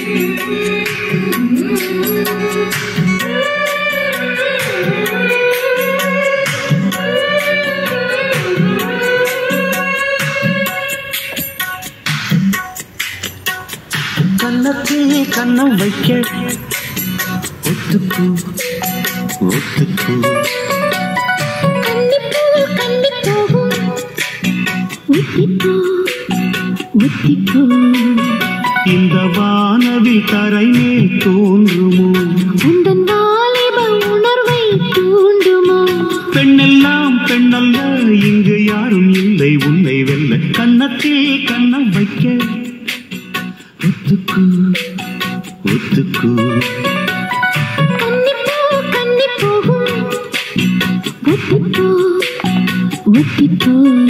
கன்னத்தில் கண்ணம் வைக்க ஒத்துக்கு ஒத்துக்கு கன்னிப்பூ கன்னிப்பூவும் ஒத்திப்பூ ஒத்திப்பூ இந்த வானவி கரை மேல் தோன்றுமோ உந்தன் வாலிப உணர்வை தூண்டுமோ பெண்ணெல்லாம் பெண்ணல்ல இங்கு யாரும் இல்லை உன்னை வெல்ல கன்னத்தில் கண்ணம் வைக்க ஒத்துக்கு ஒத்துக்கு கன்னிப்பூ கன்னிப்பூவும் ஒத்திப்பூ ஒத்திப்பூ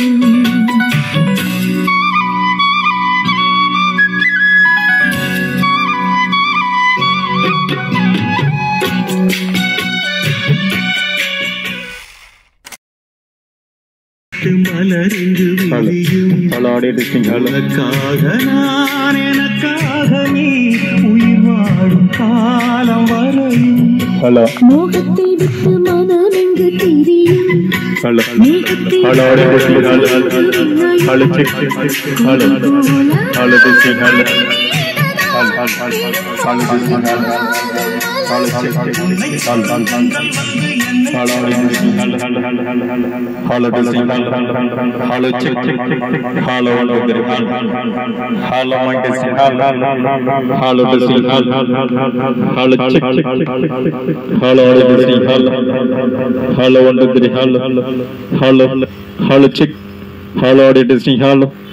மலரெங்கு விரியும் ஹலோ ஆடியோ டெஸ்டிங் ஹலோ உனக்காக நான் எனக்காக நீ உயிர் வாழும் காலம் வரையும் ஹலோ மோகத்தை விட்டு மனம் எங்கு திரியும் ஹலோ மேகத்தை hello audio testing hello hello check hello hello testing hello hello hello hello testing hello hello check hello hello hello audio testing hello hello hello hello hello testing hello hello check hello hello hello mic testing hello hello testing hello hello check hello audio testing hello hello one two three hello hello hello check hello audio testing hello